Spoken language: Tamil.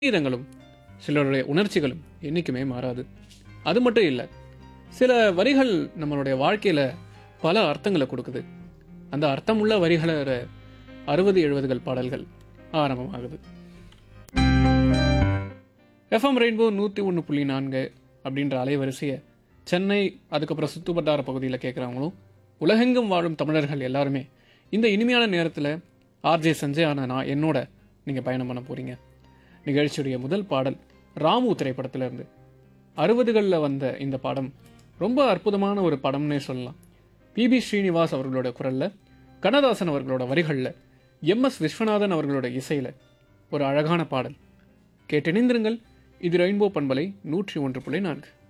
சங்கீதங்களும் சிலருடைய உணர்ச்சிகளும் என்றைக்குமே மாறாது அது மட்டும் இல்லை சில வரிகள் நம்மளுடைய வாழ்க்கையில் பல அர்த்தங்களை கொடுக்குது அந்த அர்த்தமுள்ள வரிகளை அறுபது எழுபதுகள் பாடல்கள் ஆரம்பமாகுது எஃப்எம் ரெயின்போ நூற்றி ஒன்று புள்ளி நான்கு அப்படின்ற அலைவரிசையை சென்னை அதுக்கப்புறம் சுத்துவட்டார பகுதியில் கேட்குறவங்களும் உலகெங்கும் வாழும் தமிழர்கள் எல்லாருமே இந்த இனிமையான நேரத்தில் ஆர்ஜே சஞ்சய் ஆன நான் என்னோட நீங்கள் பயணம் பண்ண போகிறீங்க நிகழ்ச்சியுடைய முதல் பாடல் ராமு திரைப்படத்துல இருந்து அறுபதுகளில் வந்த இந்த படம் ரொம்ப அற்புதமான ஒரு படம்னே சொல்லலாம் பிபி ஸ்ரீனிவாஸ் அவர்களோட குரலில் கண்ணதாசன் அவர்களோட வரிகளில் எம் எஸ் விஸ்வநாதன் அவர்களோட இசையில் ஒரு அழகான பாடல் கேட்டிணைந்திருங்கள் இது ரெயின்போ பண்பலை நூற்றி ஒன்று புள்ளி நான்கு